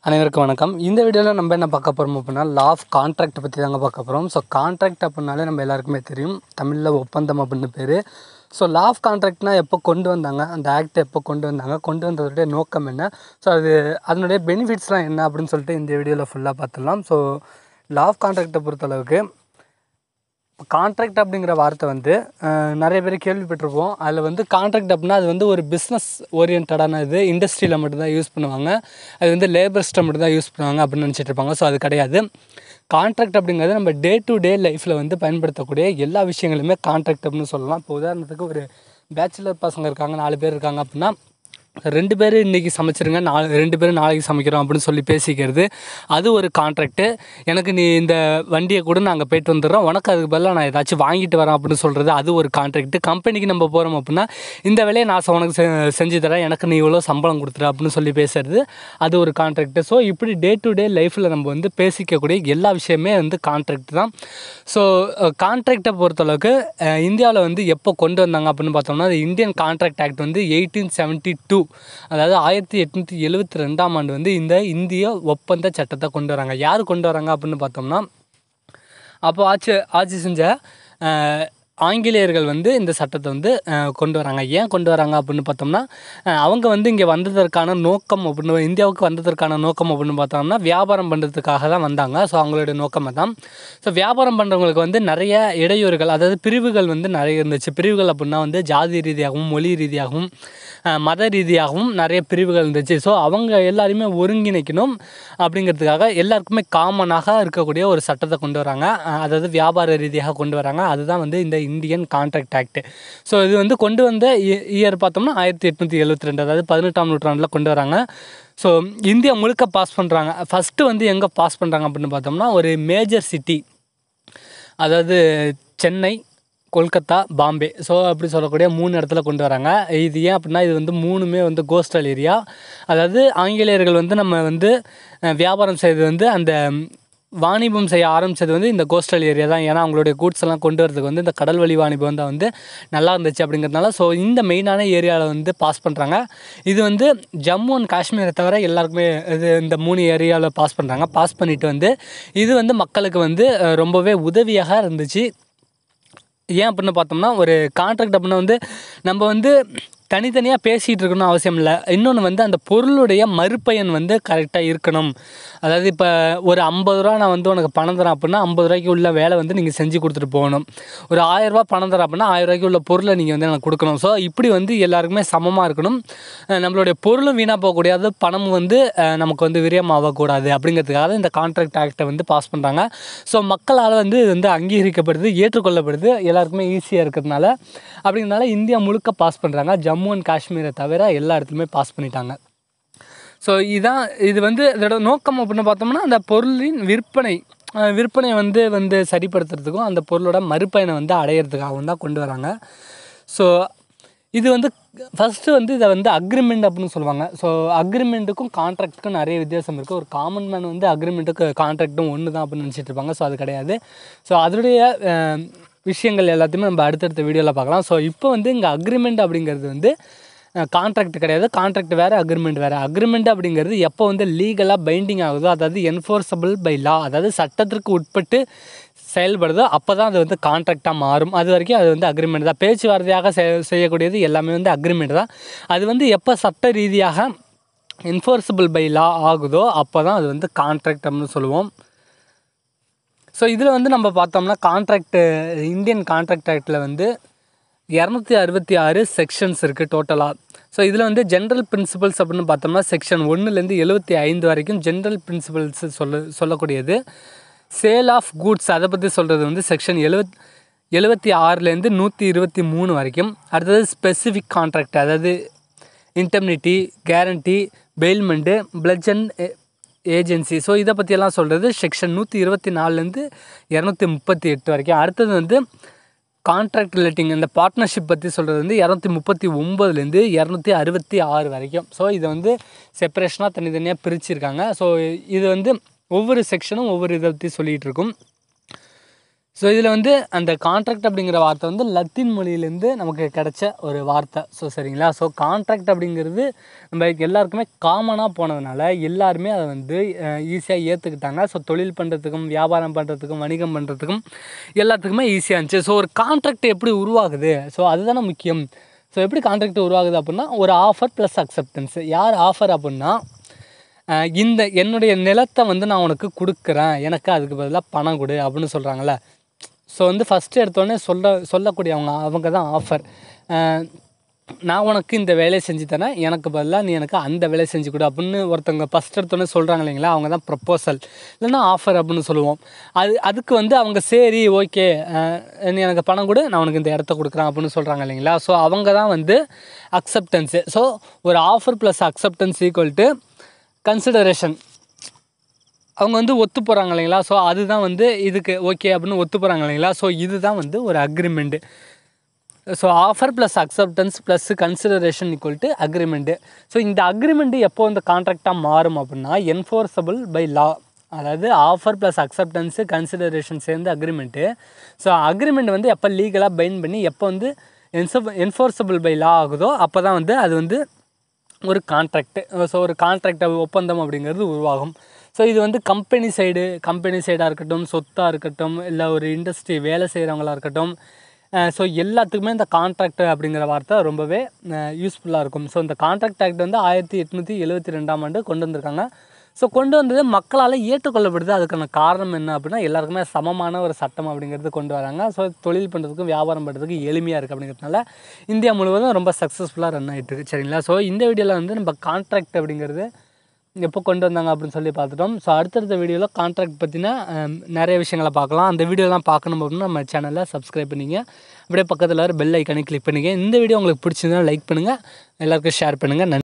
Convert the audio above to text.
அனைவருக்கும் வணக்கம் இந்த வீடியோவில் நம்ம என்ன பார்க்க போகிறோம் அப்படின்னா லா ஆஃப் கான்ட்ராக்ட் பற்றி தாங்க பார்க்க போகிறோம் ஸோ கான்ட்ராக்ட் அப்படின்னாலே நம்ம எல்லாருக்குமே தெரியும் தமிழில் ஒப்பந்தம் அப்படின்னு பேர் ஸோ லா ஆஃப் கான்ட்ராக்ட்னா எப்போ கொண்டு வந்தாங்க அந்த ஆக்ட் எப்போ கொண்டு வந்தாங்க கொண்டு வந்ததுடைய நோக்கம் என்ன ஸோ அது அதனுடைய பெனிஃபிட்ஸ்லாம் என்ன அப்படின்னு சொல்லிட்டு இந்த வீடியோவில் ஃபுல்லாக பார்த்துடலாம் ஸோ லா ஆஃப் கான்ட்ராக்டை பொறுத்தளவுக்கு கான்ட்ராக்ட் அப்படிங்கிற வார்த்தை வந்து அஹ், நிறைய பேர் கேள்விப்பட்டிருப்போம் அதில் வந்து கான்ட்ராக்ட் அப்படின்னா அது வந்து ஒரு பிஸ்னஸ் ஓரியன்டான இது இண்டஸ்ட்ரியில் மட்டும்தான் யூஸ் பண்ணுவாங்க அது வந்து லேபர்ஸ்ட்டை மட்டும் தான் யூஸ் பண்ணுவாங்க அப்படின்னு நினச்சிட்டு இருப்பாங்க ஸோ அது கிடையாது கான்ட்ராக்ட் அப்படிங்கிறது நம்ம டே டு டே லைஃப்பில் வந்து பயன்படுத்தக்கூடிய எல்லா விஷயங்களுமே கான்ட்ராக்ட் அப்படின்னு சொல்லலாம் இப்போ உதாரணத்துக்கு ஒரு பேச்சுலர் பசங்க இருக்காங்க நாலு பேர் இருக்காங்க அப்படின்னா ரெண்டு பேர் இன்றைக்கி சமைச்சிருங்க நாலு ரெண்டு பேரும் நாளைக்கு சமைக்கிறோம் அப்படின்னு சொல்லி பேசிக்கிறது அது ஒரு கான்ட்ராக்ட்டு எனக்கு நீ இந்த வண்டியை கூட நாங்கள் போயிட்டு வந்துடுறோம் உனக்கு அதுக்கு பதிலாக நான் ஏதாச்சும் வாங்கிட்டு வரேன் அப்படின்னு சொல்கிறது அது ஒரு கான்ட்ராக்ட்டு கம்பெனிக்கு நம்ம போகிறோம் அப்படின்னா இந்த வேலையை நான் செ- உனக்கு செ- செஞ்சு தரேன் எனக்கு நீ இவ்வளோ சம்பளம் கொடுத்துரு அப்படின்னு சொல்லி பேசுறது அது ஒரு கான்ட்ராக்ட்டு ஸோ இப்படி டே டு டே லைஃப்பில் நம்ம வந்து பேசிக்கக்கூடிய எல்லா விஷயமே வந்து கான்ட்ராக்ட் தான் ஸோ கான்ட்ராக்டை பொறுத்தளவுக்கு இந்தியாவில் வந்து எப்போ கொண்டு வந்தாங்க அப்படின்னு பார்த்தோம்னா அது இந்தியன் கான்ட்ராக்ட் ஆக்ட் வந்து எயிட்டீன் செவன்ட்டி டூ அதாவது ஆயிரத்தி எட்நூற்றி எழுபத்தி ரெண்டாம் ஆண்டு வந்து இந்த இந்திய ஒப்பந்த சட்டத்தை கொண்டு வராங்க யார் கொண்டு வராங்க அப்படின்னு பார்த்தோம்னா அப்போ ஆட்சி ஆட்சி செஞ்ச அஹ், ஆங்கிலேயர்கள் வந்து இந்த சட்டத்தை வந்து அஹ், கொண்டு வராங்க ஏன் கொண்டு வராங்க அப்படின்னு பார்த்தோம்னா அஹ், அவங்க வந்து இங்கே வந்ததற்கான நோக்கம் அப்படின்னு இந்தியாவுக்கு வந்ததற்கான நோக்கம் அப்படின்னு பார்த்தோம்னா வியாபாரம் பண்ணுறதுக்காக தான் வந்தாங்க ஸோ அவங்களுடைய நோக்கம் தான் ஸோ வியாபாரம் பண்ணுறவங்களுக்கு வந்து நிறைய இடையூறுகள் அதாவது பிரிவுகள் வந்து நிறைய இருந்துச்சு பிரிவுகள் அப்படின்னா வந்து ஜாதி ரீதியாகவும் மொழி ரீதியாகவும் அஹ், மத ரீதியாகவும் நிறைய பிரிவுகள் இருந்துச்சு ஸோ அவங்க எல்லாரையுமே ஒருங்கிணைக்கணும் அப்படிங்கிறதுக்காக எல்லாருக்குமே காமனாக இருக்கக்கூடிய ஒரு சட்டத்தை கொண்டு வராங்க அஹ், அதாவது வியாபார ரீதியாக கொண்டு வராங்க அதுதான் வந்து இந்த இந்தியன் கான்ட்ராக்ட் ஆக்ட் ஸோ இது வந்து கொண்டு வந்த இயர் பார்த்தோம்னா ஆயிரத்தி எட்நூற்றி எழுபத்தி ரெண்டு அதாவது பதினெட்டாம் நூற்றாண்டில் கொண்டு வராங்க ஸோ இந்தியா முழுக்க பாஸ் பண்ணுறாங்க ஃபஸ்ட்டு வந்து எங்கே பாஸ் பண்ணுறாங்க அப்படின்னு பார்த்தோம்னா ஒரு மேஜர் சிட்டி அதாவது சென்னை கொல்கத்தா பாம்பே ஸோ அப்படி சொல்லக்கூடிய மூணு இடத்துல கொண்டு வராங்க இது ஏன் அப்படின்னா இது வந்து மூணுமே வந்து கோஸ்டல் ஏரியா அதாவது ஆங்கிலேயர்கள் வந்து நம்ம வந்து அஹ், வியாபாரம் செய்வது வந்து அந்த ம், வாணிபம் செய்ய ஆரம்பித்தது வந்து இந்த கோஸ்டல் ஏரியா தான் ஏன்னா அவங்களுடைய கூட்ஸ் எல்லாம் கொண்டு வரதுக்கு வந்து இந்த கடல் வழி வாணிபம் தான் வந்து நல்லா இருந்துச்சு அப்படிங்கிறதுனால ஸோ இந்த மெயினான ஏரியாவில் வந்து பாஸ் பண்ணுறாங்க இது வந்து ஜம்மு அண்ட் காஷ்மீரை தவிர எல்லாருக்குமே இது இந்த மூணு ஏரியாவில் பாஸ் பண்ணுறாங்க பாஸ் பண்ணிட்டு வந்து இது வந்து மக்களுக்கு வந்து அஹ், ரொம்பவே உதவியாக இருந்துச்சு ஏன் அப்படின்னு பார்த்தோம்னா ஒரு கான்ட்ராக்ட் அப்படின்னா வந்து நம்ம வந்து தனித்தனியாக பேசிகிட்டு இருக்கணும்னு அவசியம் இல்லை இன்னொன்று வந்து அந்த பொருளுடைய மறுபயன் வந்து கரெக்டாக இருக்கணும் அதாவது இப்போ ஒரு ஐம்பது ரூபா நான் வந்து உனக்கு பணம் தரேன் அப்படின்னா ஐம்பது ரூபாய்க்கு உள்ள வேலை வந்து நீங்கள் செஞ்சு கொடுத்துட்டு போகணும் ஒரு ஆயிரம் ரூபாய் பணம் தரேன் அப்படின்னா ஆயிரம் ரூபாய்க்கு உள்ள பொருளை நீங்கள் வந்து எனக்கு கொடுக்கணும் ஸோ இப்படி வந்து எல்லாருக்குமே சமமாக இருக்கணும் அஹ் நம்மளுடைய பொருளும் வீணாக போகக்கூடாது பணமும் வந்து அஹ் நமக்கு வந்து விரயமாகக்கூடாது அப்படிங்கிறதுக்காக இந்த கான்ட்ராக்ட் ஆக்டை வந்து பாஸ் பண்ணுறாங்க ஸோ மக்களால் வந்து இது வந்து அங்கீகரிக்கப்படுது ஏற்றுக்கொள்ளப்படுது எல்லாருக்குமே ஈஸியாக இருக்கிறதுனால அப்படிங்கிறனால இந்தியா முழுக்க பாஸ் பண்ணுறாங்க ஜம்மு அண்ட் காஷ்மீரை தவிர எல்லா இடத்துலையுமே பாஸ் பண்ணிட்டாங்க ஸோ இதான் இது வந்து இதோட நோக்கம் அப்படின்னு பார்த்தோம்னா அந்த பொருளின் விற்பனை அஹ் விற்பனை வந்து வந்து சரிப்படுத்துறதுக்கும் அந்த பொருளோட மறுபயனை வந்து அடையிறதுக்காகவும் தான் கொண்டு வராங்க ஸோ இது வந்து ஃபஸ்ட்டு வந்து இதை வந்து அக்ரிமெண்ட் அப்படின்னு சொல்லுவாங்க ஸோ அக்ரிமெண்ட்டுக்கும் கான்ட்ராக்ட்டுக்கும் நிறைய வித்தியாசம் இருக்குது ஒரு காமன் மேன் வந்து அக்ரிமெண்ட்டுக்கு கான்ட்ராக்ட்டும் ஒன்று தான் அப்படின்னு நினச்சிட்டு இருப்பாங்க ஸோ அது கிடையாது ஸோ அதனுடைய அஹ், விஷயங்கள் எல்லாத்தையுமே நம்ம அடுத்தடுத்த வீடியோவில் பார்க்கலாம் ஸோ இப்போ வந்து இங்கே அக்ரிமெண்ட் அப்படிங்கிறது வந்து கான்ட்ராக்ட் கிடையாது கான்ட்ராக்ட் வேறு அக்ரிமெண்ட் வேறு அக்ரிமெண்ட் அப்படிங்கிறது எப்போ வந்து லீகலாக பைண்டிங் ஆகுதோ அதாவது என்ஃபோர்ஸபிள் பை லா அதாவது சட்டத்திற்கு உட்பட்டு செயல்படுதோ அப்போ தான் அது வந்து கான்ட்ராக்டாக மாறும் அது வரைக்கும் அது வந்து அக்ரிமெண்ட் தான் பேச்சுவார்த்தையாக செய்- செய்யக்கூடியது எல்லாமே வந்து அக்ரிமெண்ட் தான் அது வந்து எப்போ சட்ட ரீதியாக என்ஃபோர்ஸபிள் பை லா ஆகுதோ அப்போ தான் அது வந்து கான்ட்ராக்ட் அப்படின்னு சொல்லுவோம் ஸோ இதில் வந்து நம்ம பார்த்தோம்னா கான்ட்ராக்ட் இந்தியன் கான்ட்ராக்ட் ஆக்டில் வந்து இரநூத்தி அறுபத்தி ஆறு செக்ஷன்ஸ் இருக்குது டோட்டலாக ஸோ இதில் வந்து ஜென்ரல் பிரின்சிபல்ஸ் அப்படின்னு பார்த்தோம்னா செக்ஷன் ஒன்றுலேருந்து எழுபத்தி ஐந்து வரைக்கும் ஜென்ரல் பிரின்சிபல்ஸ் சொல்ல சொல்லக்கூடியது சேல் ஆஃப் கூட்ஸ் அதை பற்றி சொல்கிறது வந்து செக்ஷன் எழுவத் எழுபத்தி ஆறுலேருந்து நூற்றி இருபத்தி மூணு வரைக்கும் அடுத்தது ஸ்பெசிஃபிக் கான்ட்ராக்ட் அதாவது indemnity guarantee bailment pledge agency so இதை பற்றியெல்லாம் சொல்கிறது செக்ஷன் நூற்றி இருபத்தி நாலுலேருந்து இரநூத்தி முப்பத்தி எட்டு வரைக்கும் அடுத்தது வந்து கான்ட்ராக்ட் ரிலேட்டிங் இந்த பார்ட்னர்ஷிப் பற்றி சொல்கிறது வந்து இரநூத்தி முப்பத்தி ஒம்பதுலேருந்து இரநூத்தி அறுபத்தி ஆறு வரைக்கும் ஸோ இதை வந்து செப்பரேஷனாக தனித்தனியாக பிரிச்சிருக்காங்க ஸோ இது வந்து ஒவ்வொரு செக்ஷனும் ஒவ்வொரு இதை பற்றி சொல்லிகிட்டு இருக்கும் ஸோ இதில் வந்து அந்த கான்ட்ராக்ட் அப்படிங்கிற வார்த்தை வந்து லத்தீன் மொழியிலேருந்து நமக்கு கிடைச்ச ஒரு வார்த்தை ஸோ சரிங்களா ஸோ கான்ட்ராக்ட் அப்படிங்கிறது நம்ம எல்லாருக்குமே காமனாக போனதுனால எல்லாருமே அதை வந்து ஈஸியாக ஏற்றுக்கிட்டாங்க ஸோ தொழில் பண்ணுறதுக்கும் வியாபாரம் பண்ணுறதுக்கும் வணிகம் பண்ணுறதுக்கும் எல்லாத்துக்குமே ஈஸியாக இருந்துச்சு ஸோ ஒரு கான்ட்ராக்ட் எப்படி உருவாகுது ஸோ அதுதானே முக்கியம் ஸோ எப்படி கான்ட்ராக்ட் உருவாகுது அப்படின்னா ஒரு ஆஃபர் ப்ளஸ் அக்செப்டன்ஸ் யார் ஆஃபர் அப்படின்னா அஹ் இந்த என்னுடைய நிலத்தை வந்து நான் உனக்கு கொடுக்குறேன் எனக்கு அதுக்கு பதிலாக பணம் கொடு அப்படின்னு சொல்கிறாங்கல்ல ஸோ வந்து ஃபஸ்ட்டு எடுத்தோடனே சொல்ல சொல்லக்கூடியவங்க அவங்க தான் ஆஃபர் நான் உனக்கு இந்த வேலையை செஞ்சு தரேன் எனக்கு பதிலாக நீ எனக்கு அந்த வேலையை செஞ்சு கொடு அப்படின்னு ஒருத்தவங்க ஃபஸ்ட் எடுத்தோடனே சொல்கிறாங்க இல்லைங்களா அவங்க தான் ப்ரப்போசல் இல்லைன்னா ஆஃபர் அப்படின்னு சொல்லுவோம் அது அதுக்கு வந்து அவங்க சரி ஓகே நீ எனக்கு பணம் கொடு நான் உனக்கு இந்த இடத்த கொடுக்குறேன் அப்படின்னு சொல்கிறாங்க இல்லைங்களா ஸோ அவங்க தான் வந்து அக்செப்டன்ஸு ஸோ ஒரு offer plus acceptance equal to consideration அவங்க வந்து ஒத்து போகிறாங்க இல்லைங்களா ஸோ அதுதான் வந்து இதுக்கு ஓகே அப்படின்னு ஒத்து போகிறாங்க இல்லைங்களா ஸோ இதுதான் வந்து ஒரு agreement so offer plus acceptance plus consideration equal to agreement so இந்த அக்ரிமெண்ட்டு எப்போ வந்து கான்ட்ராக்டாக மாறும் அப்படின்னா என்ஃபோர்ஸபிள் பை லா அதாவது ஆஃபர் ப்ளஸ் அக்செப்டன்ஸு கன்சிடரேஷன் சேர்ந்து அக்ரிமெண்ட்டு ஸோ அக்ரிமெண்ட் வந்து எப்போ லீகலாக பைன் பண்ணி எப்போ வந்து என்சப் என்ஃபோர்ஸபிள் பை லா ஆகுதோ அப்போ தான் வந்து அது வந்து ஒரு கான்ட்ராக்ட் ஸோ ஒரு கான்ட்ராக்ட் ஒப்பந்தம் அப்படிங்கிறது உருவாகும் ஸோ இது வந்து கம்பெனி சைடு கம்பெனி சைடாக இருக்கட்டும் சொத்தாக இருக்கட்டும் இல்லை ஒரு இண்டஸ்ட்ரி வேலை செய்கிறவங்களா இருக்கட்டும் ஸோ எல்லாத்துக்குமே இந்த கான்ட்ராக்ட் அப்படிங்கிற வார்த்தை ரொம்பவே யூஸ்ஃபுல்லாக இருக்கும் ஸோ இந்த கான்ட்ராக்ட் ஆக்ட் வந்து ஆயிரத்தி எட்நூற்றி எழுபத்தி ரெண்டாம் ஆண்டு கொண்டு வந்திருக்காங்க ஸோ கொண்டு வந்தது மக்களால் ஏற்றுக்கொள்ளப்படுது அதுக்கான காரணம் என்ன அப்படின்னா எல்லாருக்குமே சமமான ஒரு சட்டம் அப்படிங்கிறது கொண்டு வராங்க ஸோ தொழில் பண்ணுறதுக்கும் வியாபாரம் பண்ணுறதுக்கு எளிமையாக இருக்குது அப்படிங்கிறதுனால இந்தியா முழுவதும் ரொம்ப சக்ஸஸ்ஃபுல்லாக ரன் ஆகிட்டு இருக்கு சரிங்களா ஸோ இந்த வீடியோவில் வந்து நம்ம கான்ட்ராக்ட் அப்படிங்கிறது எப்போ கொண்டு வந்தாங்க அப்படின்னு சொல்லி பார்த்துட்டோம் ஸோ அடுத்தடுத்த வீடியோவில் கான்ட்ராக்ட் பற்றின நிறைய விஷயங்களை பார்க்கலாம் அந்த வீடியோலாம் பார்க்கணும் அப்படின்னா நம்ம சேனலை சப்ஸ்கிரைப் பண்ணிங்க அப்படியே பக்கத்தில் பெல் ஐக்கானே கிளிக் பண்ணிங்க இந்த வீடியோ உங்களுக்கு பிடிச்சிருந்தா லைக் பண்ணுங்கள் எல்லாருக்கும் ஷேர் பண்ணுங்கள் நன்றி